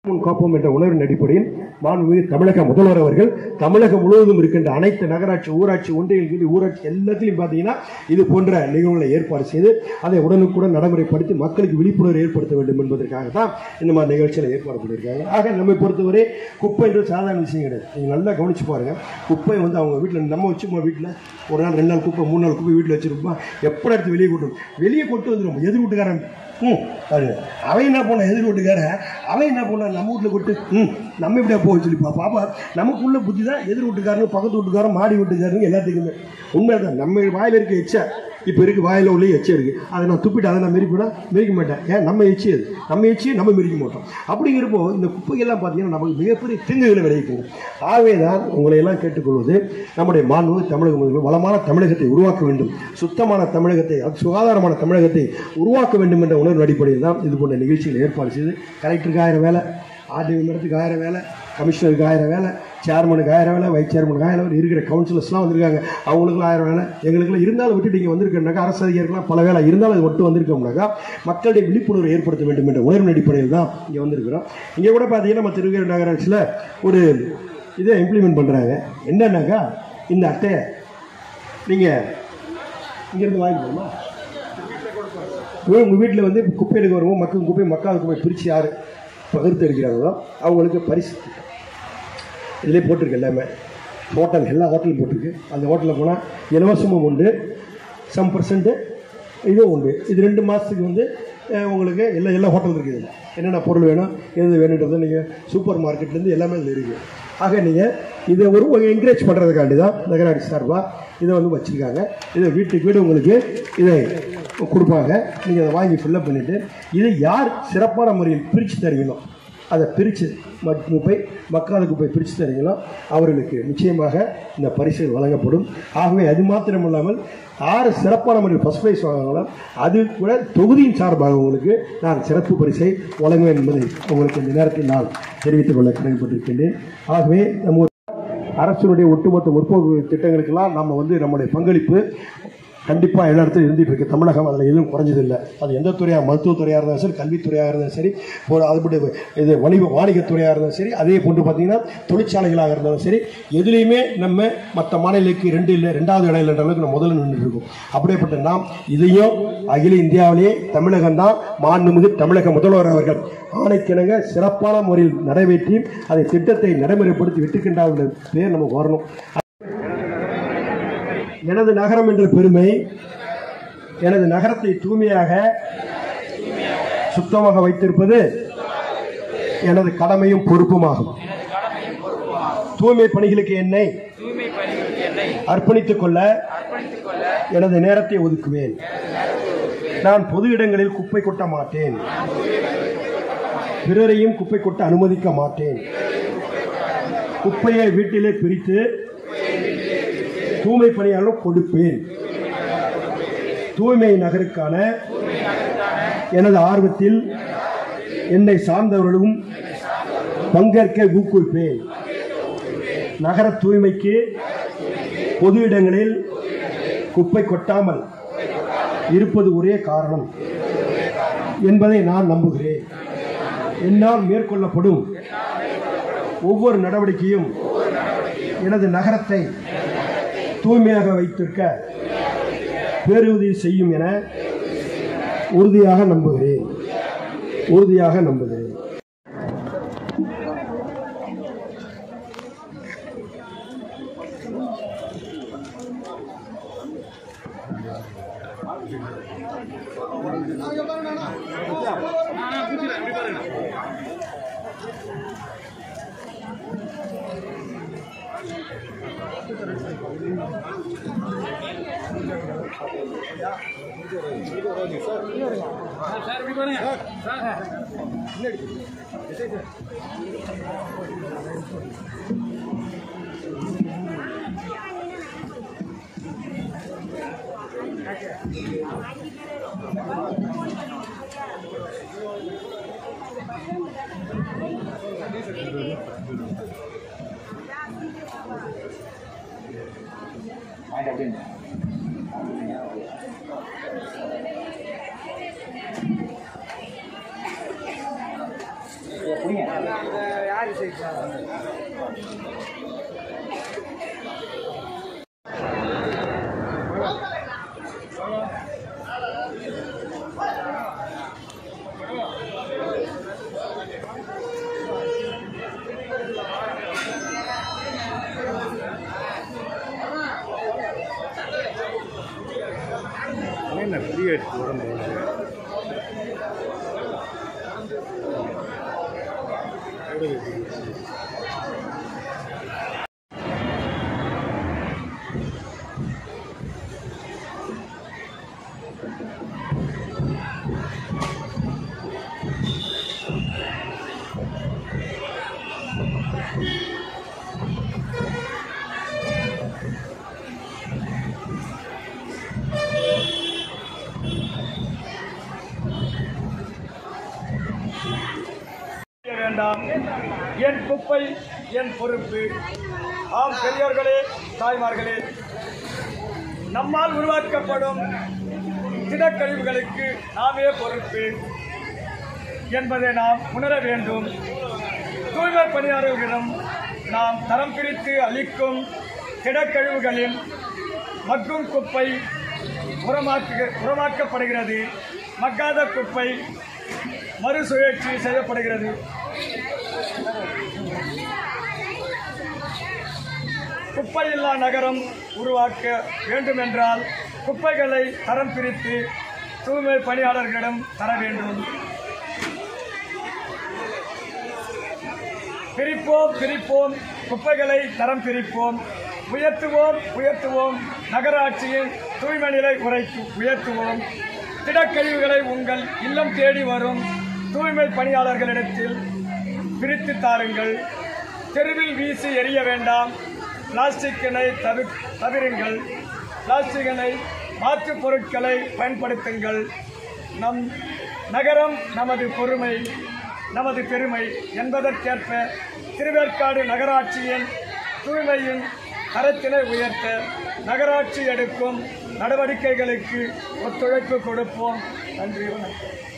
முன் காப்போம் என்ற உணர்வின் அடிப்படையில் மாண்புமிகு தமிழக முதல்வர் அவர்கள் தமிழகம் முழுவதும் இருக்கின்ற அனைத்து நகராட்சி ஊராட்சி ஒன்றியங்கள் ஊராட்சி எல்லாத்திலையும் பார்த்தீங்கன்னா இது போன்ற நிகழ்வுகளை ஏற்பாடு செய்து அதை உடனுக்குடன் நடைமுறைப்படுத்தி மக்களுக்கு விழிப்புணர்வு ஏற்படுத்த வேண்டும் என்பதற்காக தான் இந்த மாதிரி நிகழ்ச்சியில் ஏற்பாடு பண்ணியிருக்காங்க ஆக நம்மை பொறுத்தவரை குப்பை என்று சாதாரண விஷயம் கிடையாது நீங்கள் நல்லா கவனிச்சு பாருங்க குப்பை வந்து அவங்க வீட்டில் நம்ம வச்சுப்போம் வீட்டில் ஒரு நாள் ரெண்டு நாள் குப்பை மூணு நாள் குப்பை வீட்டில் வச்சிருப்போம் எப்போ எடுத்து வெளியே கொட்டும் வெளியே கொட்டு வந்துடும் எதிர் வீட்டுக்காரன் ம் பாருங்க அவன் என்ன பண்ண எதிர் வீட்டுக்காரன் அவன் என்ன பண்ண நம்ம வீட்டில் கொட்டு ம் நம்ம இப்படியா போக சொல்லிப்பா பாப்பா நமக்குள்ள புத்தி தான் எதிர் வீட்டுக்காரங்க பக்கத்து வீட்டுக்காரன் மாடி வீட்டுக்காரங்க எல்லாத்துக்குமே உண்மை தான் நம்ம வாயில் இருக்க எச்சா இப்போ இருக்கு வாயில் உள்ள எச்சம் இருக்கு அதை நான் துப்பிட்டு அதை நான் மிரிப்பேனா மிரிக்க மாட்டேன் ஏன் நம்ம எச்சி அது நம்ம எச்சியை நம்ம மிரிக்க மாட்டோம் அப்படிங்கிறப்போ இந்த குப்பைகள்லாம் பார்த்தீங்கன்னா நமக்கு மிகப்பெரிய தீங்குகளை விளைவிக்கும் ஆகவே தான் உங்களை எல்லாம் கேட்டுக்கொள்வது நம்முடைய மாண்பு தமிழக முதல்வர் வளமான தமிழகத்தை உருவாக்க வேண்டும் சுத்தமான தமிழகத்தை அது சுகாதாரமான தமிழகத்தை உருவாக்க வேண்டும் என்ற உணர்வு அடிப்படையில் தான் இது போன்ற நிகழ்ச்சிகள் ஏற்பாடு செய்து கலெக்டருக்கு ஆயிரம் வேலை ஆர்டிஓ மேடத்துக்கு ஆயிரம் வேலை கமிஷனருக்கு ஆயிரம் வேலை சேர்மனுக்கு ஆயிரம் வேலை வைஸ் சேர்மனுக்கு ஆயிரம் வேலை இருக்கிற கவுன்சிலர்ஸ்லாம் வந்திருக்காங்க அவங்களுக்குலாம் ஆயிரம் வேலை எங்களுக்குலாம் இருந்தாலும் விட்டுட்டு இங்கே வந்திருக்கோம்னாக்கா அரசு அதிகாரிகள்லாம் பல வேலை இருந்தாலும் அது மட்டும் வந்திருக்கோம்னாக்கா மக்களுடைய விழிப்புணர்வு ஏற்படுத்த வேண்டும் என்ற உணர்வின் அடிப்படையில் தான் இங்கே வந்திருக்கிறோம் இங்கே கூட பார்த்தீங்கன்னா நம்ம திருவேறு நகராட்சியில் ஒரு இதை இம்ப்ளிமெண்ட் பண்ணுறாங்க என்னன்னாக்கா இந்த அட்டையை நீங்கள் இங்கேருந்து வாங்கிக்கணுமா உங்கள் வீட்டில் வந்து குப்பை எடுக்க வருவோம் மக்கள் குப்பை மக்காத குப்பை பிரித்து யார் பகிர்ந்து எடுக்கிறாங்களோ அவங்களுக்கு பரிசு இதிலே போட்டிருக்கு எல்லாமே ஹோட்டல் எல்லா ஹோட்டலும் போட்டிருக்கு அந்த ஹோட்டலில் போனால் இலவசமும் உண்டு சம் பர்சன்ட்டு இதுவும் உண்டு இது ரெண்டு மாதத்துக்கு வந்து அஹ், உங்களுக்கு எல்லா எல்லா ஹோட்டல் இருக்குது இதில் என்னென்ன பொருள் வேணும் எது வேணுன்றது நீங்கள் சூப்பர் மார்க்கெட்லேருந்து எல்லாமே இதில் இருக்குது ஆக நீங்கள் இதை ஒரு என்கரேஜ் பண்ணுறதுக்காண்டி தான் நகராட்சி சார்பாக இதை வந்து வச்சுருக்காங்க இதை வீட்டுக்கு வீடு உங்களுக்கு இதை கொடுப்பாங்க நீங்கள் அதை வாங்கி ஃபில்லப் பண்ணிவிட்டு இதை யார் சிறப்பான முறையில் பிரித்து தரீங்களோ அதை பிரித்து மக் குப்பை மக்காத குப்பை பிரித்து தரீங்களோ அவர்களுக்கு நிச்சயமாக இந்த பரிசுகள் வழங்கப்படும் ஆகவே அது மாத்திரமில்லாமல் ஆறு சிறப்பான முறையில் ஃபஸ்ட் ப்ரைஸ் வாங்கினாங்களோ அது கூட தொகுதியின் சார்பாக உங்களுக்கு நான் சிறப்பு பரிசை வழங்குவேன் என்பதை உங்களுக்கு இந்த நேரத்தில் நான் தெரிவித்துக் கொள்ள கடமைப்பட்டிருக்கின்றேன் ஆகவே நம்ம ஒரு அரசுடைய ஒட்டுமொத்த முற்போக்கு திட்டங்களுக்கெல்லாம் நம்ம வந்து நம்முடைய பங்களிப்பு கண்டிப்பாக எல்லா இடத்துலையும் இருந்துகிட்டு இருக்கு தமிழகம் அதில் எதுவும் குறைஞ்சதில்லை அது எந்த துறையாக மருத்துவத்துறையாக இருந்தாலும் சரி கல்வித்துறையாக இருந்தாலும் சரி ஒரு அதுபடி இது வணிக வாணிகத்துறையாக இருந்தாலும் சரி அதே போன்று பார்த்தீங்கன்னா தொழிற்சாலைகளாக இருந்தாலும் சரி எதுலேயுமே நம்ம மற்ற மாநிலங்களுக்கு ரெண்டு இல்லை ரெண்டாவது இடம் இல்லைன்ற அளவுக்கு நம்ம முதல்ல நின்றுட்டு இருக்கோம் அப்படிப்பட்ட நாம் இதையும் அகில இந்தியாவிலேயே தமிழகம் தான் மாண்புமிகு தமிழக முதல்வர் அவர்கள் ஆணைக்கிணங்க சிறப்பான முறையில் நிறைவேற்றி அதை திட்டத்தை நடைமுறைப்படுத்தி விட்டுக்கின்றார்கள் பேர் நமக்கு வரணும் எனது நகரம் என்ற பெருமை எனது நகரத்தை தூய்மையாக சுத்தமாக வைத்திருப்பது எனது கடமையும் பொறுப்புமாகும் தூய்மை பணிகளுக்கு என்னை அர்ப்பணித்துக் கொள்ள எனது நேரத்தை ஒதுக்குவேன் நான் பொது இடங்களில் குப்பை கொட்ட மாட்டேன் பிறரையும் குப்பை கொட்ட அனுமதிக்க மாட்டேன் குப்பையை வீட்டிலே பிரித்து தூய்மை பணியாளர் கொடுப்பேன் தூய்மை நகருக்கான எனது ஆர்வத்தில் என்னை சார்ந்தவர்களும் பங்கேற்க ஊக்குவிப்பேன் நகர தூய்மைக்கு பொது இடங்களில் குப்பை கொட்டாமல் இருப்பது ஒரே காரணம் என்பதை நான் நம்புகிறேன் என்னால் மேற்கொள்ளப்படும் ஒவ்வொரு நடவடிக்கையும் எனது நகரத்தை தூய்மையாக வைத்திருக்க பேருதவி செய்யும் என உறுதியாக நம்புகிறேன் உறுதியாக நம்புகிறேன் புரியுங்க அந்த யார் செய்தா என்ன பெரிய உடம்பு செய்ய வேண்டாம் என் குப்பை என் பொறுப்பு ஆம் பெரியோர்களே தாய்மார்களே நம்மால் உருவாக்கப்படும் திடக்கழிவுகளுக்கு நாமே பொறுப்பு என்பதை நாம் உணர வேண்டும் தூய்மை பணியாளர்களிடம் நாம் தரம் பிரித்து அளிக்கும் திடக்கழிவுகளின் மக்கும் குப்பை உரமாக்கு உரமாக்கப்படுகிறது மக்காத குப்பை மறுசுழற்சி செய்யப்படுகிறது குப்பையில்லா நகரம் உருவாக்க வேண்டுமென்றால் குப்பைகளை தரம் பிரித்து தூய்மை பணியாளர்களிடம் தர வேண்டும் பிரிப்போம் பிரிப்போம் குப்பைகளை தரம் பிரிப்போம் உயர்த்துவோம் உயர்த்துவோம் நகராட்சியின் தூய்மை நிலை உரைக்கு உயர்த்துவோம் திடக்கழிவுகளை உங்கள் இல்லம் தேடி வரும் தூய்மை பணியாளர்களிடத்தில் பிரித்து தாருங்கள் தெருவில் வீசி எறிய வேண்டாம் பிளாஸ்டிக்கினை தவி தவிருங்கள் பிளாஸ்டிக்கினை மாற்றுப் பொருட்களை பயன்படுத்துங்கள் நம் நகரம் நமது பொறுமை நமது பெருமை என்பதற்கேற்ப திருவேற்காடு நகராட்சியின் தூய்மையின் தரத்தினை உயர்த்த நகராட்சி எடுக்கும் நடவடிக்கைகளுக்கு ஒத்துழைப்பு கொடுப்போம் நன்றி வணக்கம்